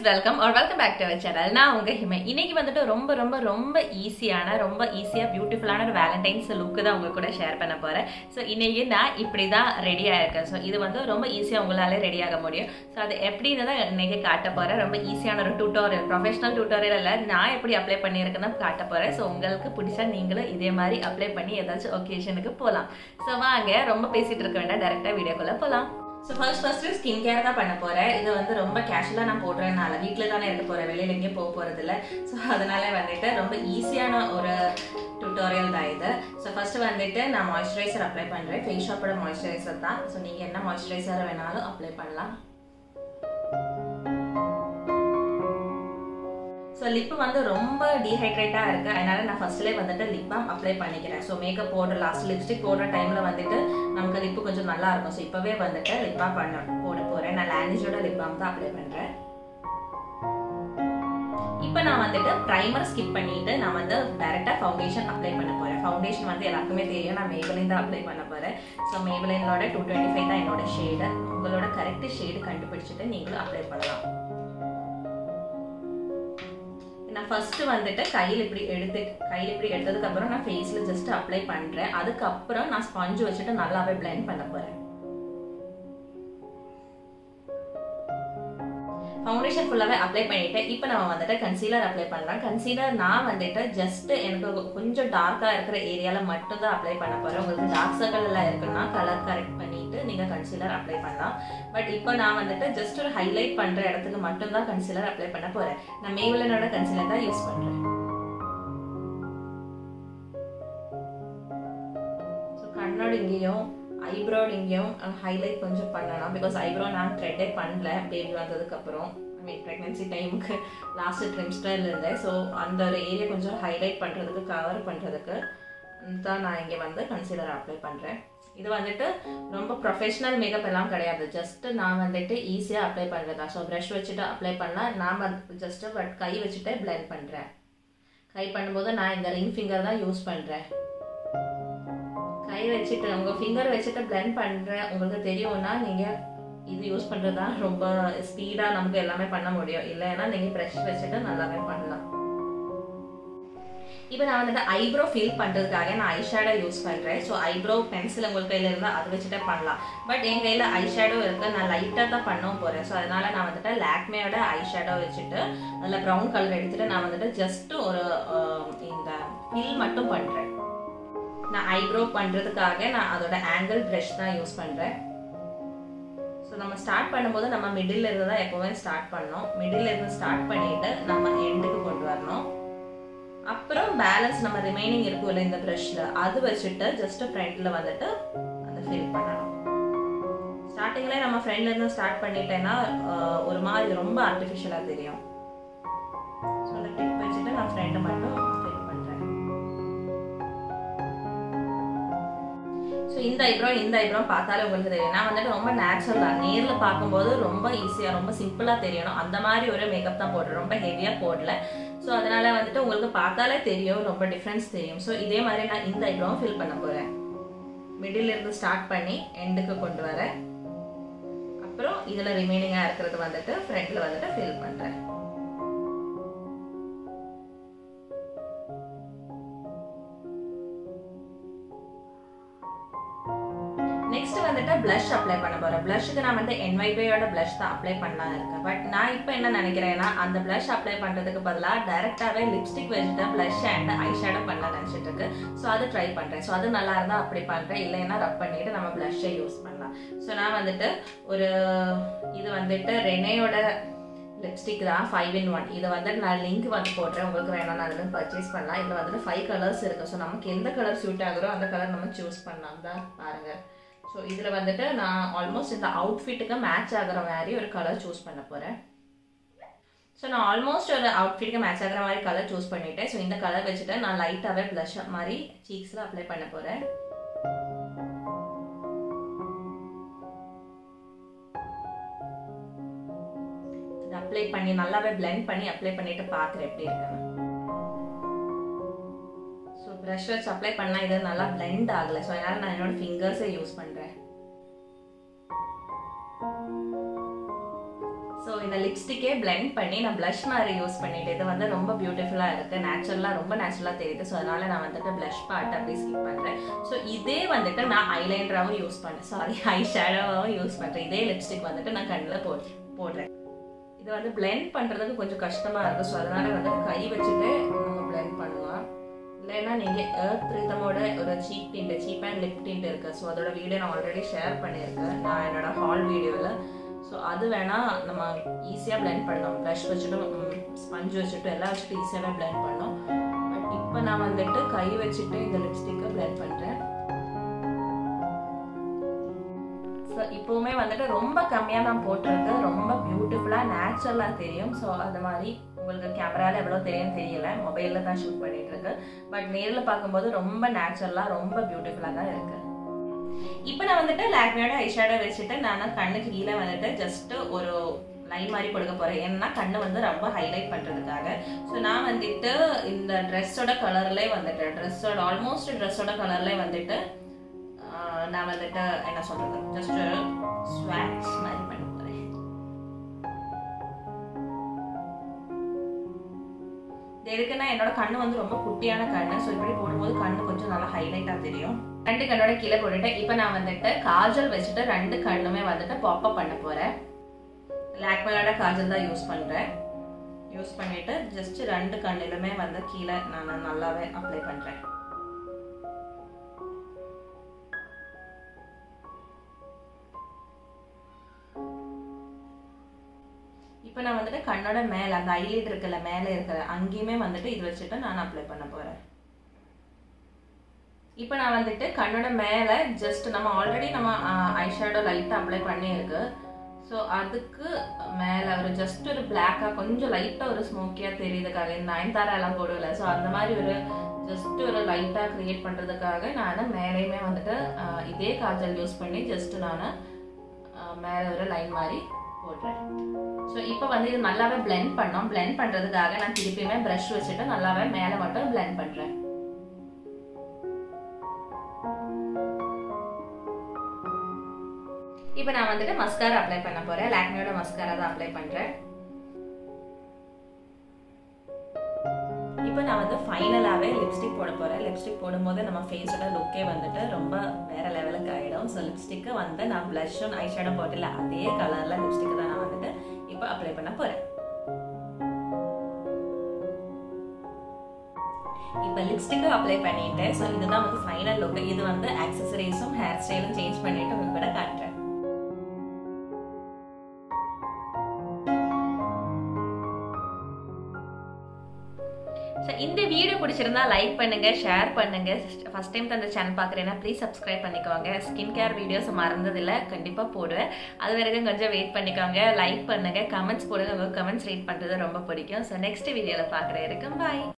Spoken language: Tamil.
welcome or welcome back to our channel நான் உங்க ஹிமை இன்னைக்கு வந்துட்டு ரொம்ப ரொம்ப ரொம்ப ஈஸியான ரொம்ப ஈஸியாக பியூட்டிஃபுல்லான ஒரு வேலண்டைன்ஸ் லுக்கு தான் உங்க கூட ஷேர் பண்ண போறேன் ஸோ இன்னைக்கு நான் இப்படி தான் ரெடி ஆயிருக்கேன் ஸோ இது வந்து ரொம்ப ஈஸியாக உங்களாலே ரெடி ஆக முடியும் ஸோ அது எப்படின்னு தான் இன்னைக்கு காட்ட போறேன் ரொம்ப ஈஸியான ஒரு டியூட்டோரியல் ப்ரொஃபஷனல் டியூட்டோரியல் இல்லை நான் எப்படி அப்ளை பண்ணியிருக்கேன்னு காட்ட போறேன் ஸோ உங்களுக்கு பிடிச்சா நீங்களும் இதே மாதிரி அப்ளை பண்ணி ஏதாச்சும் ஒகேஷனுக்கு போகலாம் ஸோ வாங்க ரொம்ப பேசிட்டு இருக்க வேண்டாம் டேரெக்டாக வீடியோக்குள்ளே போகலாம் so first first skin care தான் பண்ண போறேன் இது வந்து ரொம்ப கேஷுவலாக நான் போடுறதுனால வீட்டில் தானே இருக்க போறேன் வெளியில எங்கேயும் போக போறது இல்லை ஸோ அதனால வந்துட்டு ரொம்ப ஈஸியான ஒரு டியூட்டோரியல் தான் இது ஸோ ஃபர்ஸ்ட் வந்துட்டு நான் மாய்ஸ்சரைசர் அப்ளை பண்றேன் ஃபேஸ் ஷாப்போட மாய்ஸ்சரைசர் தான் ஸோ நீங்க என்ன மாய்ஸ்சரைசர் வேணாலும் அப்ளை பண்ணலாம் ஸோ லிப்பு வந்து ரொம்ப டீஹைட்ரேட்டாக இருக்குது அதனால நான் ஃபர்ஸ்ட்லேயே வந்துட்டு லிப் பாம் அப்ளை பண்ணிக்கிறேன் ஸோ மேக்கப் போடுற லாஸ்ட் லிப்ஸ்டிக் போடுற டைமில் வந்துட்டு நமக்கு லிப்பு கொஞ்சம் நல்லா இருக்கும் ஸோ இப்போவே வந்துட்டு லிப் பாம் பண்ண போட போகிறேன் நான் லானிஜோட லிப் பாம் தான் அப்ளை பண்ணுறேன் இப்போ நான் வந்துட்டு ப்ரைமர் ஸ்கிப் பண்ணிட்டு நான் வந்து டைரெக்டாக ஃபவுண்டேஷன் அப்ளை பண்ண போகிறேன் ஃபவுண்டேஷன் வந்து எல்லாருக்குமே தெரியும் நான் மேபலின் தான் அப்ளை பண்ண போகிறேன் ஸோ மேபலினோட டூ டுவெண்ட்டி ஃபைவ் தான் என்னோட ஷேடு உங்களோட கரெக்ட் ஷேடு கண்டுபிடிச்சிட்டு நீங்களும் அப்ளை பண்ணலாம் நான் ஃபர்ஸ்ட் வந்துட்டு கையில் இப்படி எடுத்து கையில் இப்படி எடுத்ததுக்கு அப்புறம் நான் ஃபேஸ்ல ஜஸ்ட் அப்ளை பண்றேன் அதுக்கப்புறம் நான் ஸ்பஞ்ச் வச்சுட்டு நல்லாவே பிளெண்ட் பண்ண போறேன் ஃபவுண்டேஷன் ஃபுல்லாகவே அப்ளை பண்ணிட்டேன் இப்போ நம்ம வந்துட்டு கன்சீலர் அப்ளை பண்ணலாம் கன்சீலர் நான் வந்துட்டு ஜஸ்ட் எனக்கு கொஞ்சம் டார்க்காக இருக்கிற ஏரியாவில் மட்டும் தான் அப்ளை பண்ண போகிறேன் உங்களுக்கு டார்க் சர்க்கிள் எல்லாம் இருக்குன்னா கலர் கரெக்ட் பண்ணிட்டு நீங்கள் கன்சீலர் அப்ளை பண்ணலாம் பட் இப்போ நான் வந்துட்டு ஜஸ்ட் ஒரு ஹைலைட் பண்ணுற இடத்துக்கு மட்டும் தான் கன்சீலர் அப்ளை பண்ண போகிறேன் நான் மேவலனோட கன்சீலர் தான் யூஸ் பண்ணுறேன் ஸோ கண்ணோட இங்கேயும் ஐப்ரோ இங்கேயும் ஹைலைட் கொஞ்சம் பண்ணலாம் பிகாஸ் ஐப்ரோ நான் த்ரெட்டே பண்ணல பேபி வந்ததுக்கப்புறம் ஐ மீன் ப்ரெக்னென்சி டைமுக்கு லாஸ்ட் ட்ரிம்ஸ்டரில் இருந்தேன் ஸோ அந்த ஒரு ஏரியா கொஞ்சம் ஹைலைட் பண்ணுறதுக்கு கவர் பண்ணுறதுக்கு தான் நான் இங்கே வந்து கன்சீலர் அப்ளை பண்ணுறேன் இது வந்துட்டு ரொம்ப ப்ரொஃபஷனல் மேக்கப் எல்லாம் கிடையாது ஜஸ்ட் நான் வந்துட்டு ஈஸியாக அப்ளை பண்ணுறதா ஸோ ப்ரஷ் வச்சுட்டு அப்ளை பண்ணால் நான் வந்து ஜஸ்ட்டு பட் கை வச்சுட்டு பிளெண்ட் பண்ணுறேன் கை பண்ணும்போது நான் இந்த ரிங் ஃபிங்கர் தான் யூஸ் பண்ணுறேன் கை வச்சுட்டு உங்கள் ஃபிங்கர் வச்சுட்டு பிளெண்ட் பண்ணுறேன் உங்களுக்கு தெரியும்னா நீங்கள் இது யூஸ் பண்ணுறது தான் ரொம்ப ஸ்பீடாக நமக்கு எல்லாமே பண்ண முடியும் இல்லைன்னா நீங்கள் ப்ரெஷ் வச்சுட்டு நல்லாவே பண்ணலாம் இப்போ நான் வந்துட்டு ஐப்ரோ ஃபில் பண்ணுறதுக்காக நான் ஐஷேடோ யூஸ் பண்ணுறேன் ஸோ ஐப்ரோ பென்சில் உங்கள் கையில் இருந்தால் அதை வச்சுட்டே பண்ணலாம் பட் என் கையில் ஐஷேடோ இருக்கு நான் லைட்டாக தான் பண்ண போகிறேன் ஸோ அதனால நான் வந்துட்டு லாக்மேயோட ஐஷேடோ வச்சுட்டு அதில் ப்ரௌன் கலர் எடுத்துட்டு நான் வந்துட்டு ஜஸ்ட் ஒரு இந்த ஃபில் மட்டும் பண்ணுறேன் நான் ஐப்ரோ பண்ணுறதுக்காக நான் அதோட ஆங்கிள் ப்ரஷ் தான் யூஸ் பண்ணுறேன் ஸோ நம்ம ஸ்டார்ட் பண்ணும்போது நம்ம மிடில் இருந்து தான் எப்போவுமே ஸ்டார்ட் பண்ணோம் மிடில் இருந்து ஸ்டார்ட் பண்ணிட்டு நம்ம எண்டுக்கு கொண்டு வரணும் அப்புறம் பேலன்ஸ் நம்ம ரிமைனிங் இருக்கும்ல இந்த ப்ரஷ்ல அது வச்சுட்டு ஜஸ்ட் ஃப்ரண்ட்ல வந்துட்டு அந்த ஃபில் பண்ணணும் ஸ்டார்டிங்ல நம்ம ஃப்ரெண்ட்ல இருந்து ஸ்டார்ட் பண்ணிட்டேன்னா ஒரு மாதிரி ரொம்ப ஆர்டிஃபிஷியலாக தெரியும் ஸோ அந்த டிப் வச்சுட்டு நான் ஃப்ரெண்டை மட்டும் ஃபில் பண்ணுறேன் ஸோ இந்த ஐப்ரோ இந்த ஐப்ரோ பார்த்தாலே உங்களுக்கு தெரியும் நான் வந்துட்டு ரொம்ப நேச்சுரலாக நேரில் பார்க்கும்போது ரொம்ப ஈஸியாக ரொம்ப சிம்பிளாக தெரியணும் அந்த மாதிரி ஒரு மேக்கப் தான் போடுறேன் ரொம்ப ஹெவியாக போடல ஸோ அதனால வந்துட்டு உங்களுக்கு பார்த்தாலே தெரியும் ரொம்ப டிஃப்ரென்ஸ் தெரியும் ஸோ இதே மாதிரி நான் இந்த ஐப்ரோவும் ஃபில் பண்ண போகிறேன் மிடில் இருந்து ஸ்டார்ட் பண்ணி எண்டுக்கு கொண்டு வரேன் அப்புறம் இதில் ரிமைனிங்காக இருக்கிறது வந்துட்டு ஃப்ரண்ட்டில் வந்துட்டு ஃபில் பண்ணுறேன் நெக்ஸ்ட் வந்துட்டு பிளஷ் அப்ளை பண்ண போறேன் பிளஷ்க்கு நான் வந்து என்வைபையோட பிளஷ் தான் அப்ளை பண்ணலாம் இருக்கேன் பட் நான் இப்போ என்ன நினைக்கிறேன்னா அந்த பிளஷ் அப்ளை பண்றதுக்கு பதிலாக டைரக்டாவே லிப்ஸ்டிக் வச்சுட்டு பிளஷ் அண்ட் ஐ ஷேடோ பண்ண நினைச்சிட்டு இருக்கு ஸோ அது ட்ரை பண்றேன் ஸோ அது நல்லா இருந்தா அப்படி பண்றேன் இல்லைன்னா ரப் பண்ணிட்டு நம்ம பிளஷ்ஷை யூஸ் பண்ணலாம் ஸோ நான் வந்துட்டு ஒரு இது வந்துட்டு ரெனேயோட லிப்ஸ்டிக் தான் ஃபைவ் இன் ஒன் இதை வந்துட்டு நான் லிங்க் வந்து போடுறேன் உங்களுக்கு வேணும் அதில் பர்ச்சேஸ் பண்ணலாம் இதில் வந்துட்டு ஃபைவ் கலர்ஸ் இருக்குது ஸோ நமக்கு எந்த கலர் சூட் ஆகுதோ அந்த கலர் நம்ம சூஸ் பண்ணலாம் தான் பாருங்கள் ஸோ இதில் வந்துட்டு நான் ஆல்மோஸ்ட் இந்த அவுட்ஃபிட்டுக்கு மேட்ச் ஆகிற மாதிரி ஒரு கலர் சூஸ் பண்ண போகிறேன் ஸோ நான் ஆல்மோஸ்ட் ஒரு அவுட்ஃபிட்டுக்கு மேட்ச் ஆகிற மாதிரி கலர் சூஸ் பண்ணிட்டேன் ஸோ இந்த கலர் வச்சுட்டு நான் லைட்டாகவே ப்ளஷ் மாதிரி சீக்ஸில் அப்ளை பண்ண போகிறேன் அப்ளை பண்ணி நல்லாவே பிளெண்ட் பண்ணி அப்ளை பண்ணிட்டு பார்க்குறேன் எப்படி இருக்குன்னு ஸோ ப்ரஷ் வச்சு அப்ளை பண்ணால் இது நல்லா பிளெண்ட் ஆகலை ஸோ அதனால் நான் என்னோட ஃபிங்கர்ஸை யூஸ் பண்ணுறேன் ஸோ இந்த லிப்ஸ்டிக்கே பிளெண்ட் பண்ணி நான் ப்ளஷ் மாதிரி யூஸ் பண்ணிட்டு இது வந்து ரொம்ப பியூட்டிஃபுல்லாக இருக்குது நேச்சுரலாக ரொம்ப நேச்சுரலாக தெரியுது ஸோ அதனால நான் வந்துட்டு ப்ளஷ் பார்ட் அப்படி ஸ்கிப் பண்ணுறேன் ஸோ இதே வந்துட்டு நான் ஐலைனராகவும் யூஸ் பண்ணேன் சாரி ஐ ஷேடோவாகவும் யூஸ் பண்ணுறேன் இதே லிப்ஸ்டிக் வந்துட்டு நான் கண்ணில் போ போடுறேன் இது வந்து பிளெண்ட் பண்ணுறதுக்கு கொஞ்சம் கஷ்டமாக இருக்குது ஸோ அதனால வந்துட்டு கை வச்சுட்டு நம்ம பிளெண்ட் பண்ணலாம் இல்லைன்னா நீங்கள் எர்த் ரிதமோட ஒரு cheek tint cheek and lip tint இருக்குது ஸோ அதோட வீடியோ நான் ஆல்ரெடி ஷேர் பண்ணியிருக்கேன் நான் என்னோட ஹால் வீடியோவில் ஸோ அது வேணால் நம்ம ஈஸியாக பிளெண்ட் பண்ணலாம் ப்ரஷ் வச்சுட்டும் ஸ்பஞ்ச் வச்சுட்டு எல்லாம் வச்சுட்டு ஈஸியாகவே பிளெண்ட் பண்ணோம் பட் இப்போ நான் வந்துட்டு கை வச்சுட்டு இந்த லிப்ஸ்டிக்கை பிளெண்ட் பண்ணுறேன் ஸோ இப்போவுமே வந்துட்டு ரொம்ப கம்மியாக தான் போட்டிருக்கு ரொம்ப பியூட்டிஃபுல்லாக நேச்சுரலாக தெரியும் ஸோ அது மாதிரி உங்களுக்கு கேமராவில் எவ்வளோ தெரியும் தெரியல மொபைலில் தான் ஷூட் பண்ணிட்டு இருக்கு பட் நேரில் பார்க்கும்போது ரொம்ப நேச்சுரலாக ரொம்ப பியூட்டிஃபுல்லாக தான் இருக்கு இப்போ நான் வந்துட்டு லாக்மியோட ஐஷேடோ வச்சுட்டு நான் கண்ணுக்கு கீழே வந்துட்டு ஜஸ்ட் ஒரு லைன் மாதிரி கொடுக்க போறேன் ஏன்னா கண்ணு வந்து ரொம்ப ஹைலைட் பண்றதுக்காக ஸோ நான் வந்துட்டு இந்த ட்ரெஸ்ஸோட கலர்லேயே வந்துட்டு ட்ரெஸ்ஸோட ஆல்மோஸ்ட் ட்ரெஸ்ஸோட கலர்லேயே வந்துட்டு நான் வந்துட்டு என்ன சொல்றது ஜஸ்ட் ஸ்வாட்ச் மாதிரி பண்ண போறேன் இது எதுக்குன்னா என்னோட கண்ணு வந்து ரொம்ப குட்டியான கண்ணு ஸோ இப்படி போடும்போது கண்ணு கொஞ்சம் நல்லா ஹைலைட்டாக தெரியும் ரெண்டு கண்ணோட கீழே போட்டுட்டு இப்போ நான் வந்துட்டு காஜல் வச்சுட்டு ரெண்டு கண்ணுமே வந்துட்டு பாப்பப் பண்ண போறேன் லாக்மேயோட காஜல் தான் யூஸ் பண்றேன் யூஸ் பண்ணிட்டு ஜஸ்ட் ரெண்டு கண்ணிலுமே வந்து கீழே நான் நல்லாவே அப்ளை பண்றேன் இப்போ நான் வந்துட்டு கண்ணோட மேலே அந்த ஐலைட் இருக்குல்ல மேலே இருக்கிற அங்கேயுமே வந்துட்டு இது வச்சுட்டு நான் அப்ளை பண்ண போகிறேன் இப்போ நான் வந்துட்டு கண்ணோட மேலே ஜஸ்ட் நம்ம ஆல்ரெடி நம்ம ஐஷேடோ லைட்டாக அப்ளை பண்ணியிருக்கு ஸோ அதுக்கு மேலே ஒரு ஜஸ்ட் ஒரு பிளாக்காக கொஞ்சம் லைட்டாக ஒரு ஸ்மோக்கியாக தெரியுதுக்காக இந்த நயன்தாரா எல்லாம் போடல ஸோ அந்த மாதிரி ஒரு ஜஸ்ட் ஒரு லைட்டாக க்ரியேட் பண்ணுறதுக்காக நான் மேலேயுமே வந்துட்டு இதே காஜல் யூஸ் பண்ணி ஜஸ்ட் நான் மேலே ஒரு லைன் மாதிரி போடுறேன் ஸோ இப்போ வந்து இது நல்லாவே பிளெண்ட் பண்ணோம் பிளெண்ட் பண்ணுறதுக்காக நான் திருப்பியுமே ப்ரஷ் வச்சுட்டு நல்லாவே மேலே மட்டும் பிளெண்ட் பண்ணுறேன் இப்போ நான் வந்துட்டு மஸ்காரா அப்ளை பண்ண போறேன் லாக்மியோட மஸ்காரா தான் அப்ளை பண்றேன் இப்போ நான் வந்து ஃபைனலாகவே லிப்ஸ்டிக் போட போகிறேன் லிப்ஸ்டிக் போடும்போது நம்ம ஃபேஸோட லுக்கே வந்துட்டு ரொம்ப வேற லெவலுக்கு ஆகிடும் ஸோ லிப்ஸ்டிக்கை வந்து நான் ப்ளஷும் ஐஷேடோ போட்டில் அதே கலரில் லிப்ஸ்டிக்கை தான் நான் வந்துட்டு இப்போ அப்ளை பண்ண போகிறேன் இப்போ லிப்ஸ்டிக்கை அப்ளை பண்ணிட்டேன் ஸோ இதுதான் வந்து ஃபைனல் லுக் இது வந்து ஆக்சசரிஸும் ஹேர் ஸ்டைலும் சேஞ்ச் பண்ணிட்டு உங்க கூட காட்டுறேன் ஸோ இந்த வீடியோ பிடிச்சிருந்தா லைக் பண்ணுங்க ஷேர் பண்ணுங்க ஃபர்ஸ்ட் டைம் அந்த சேனல் பார்க்குறேன்னா ப்ளீஸ் சப்ஸ்கிரைப் பண்ணிக்கோங்க ஸ்கின் கேர் வீடியோஸ் மறந்ததில்ல கண்டிப்பாக போடுவேன் அது வரைக்கும் கொஞ்சம் வெயிட் பண்ணிக்கோங்க லைக் பண்ணுங்க கமெண்ட்ஸ் போடுங்க உங்கள் கமெண்ட்ஸ் ரீட் பண்ணுறது ரொம்ப பிடிக்கும் ஸோ நெக்ஸ்ட் வீடியோவில் பார்க்குறேன் இருக்கும் பாய்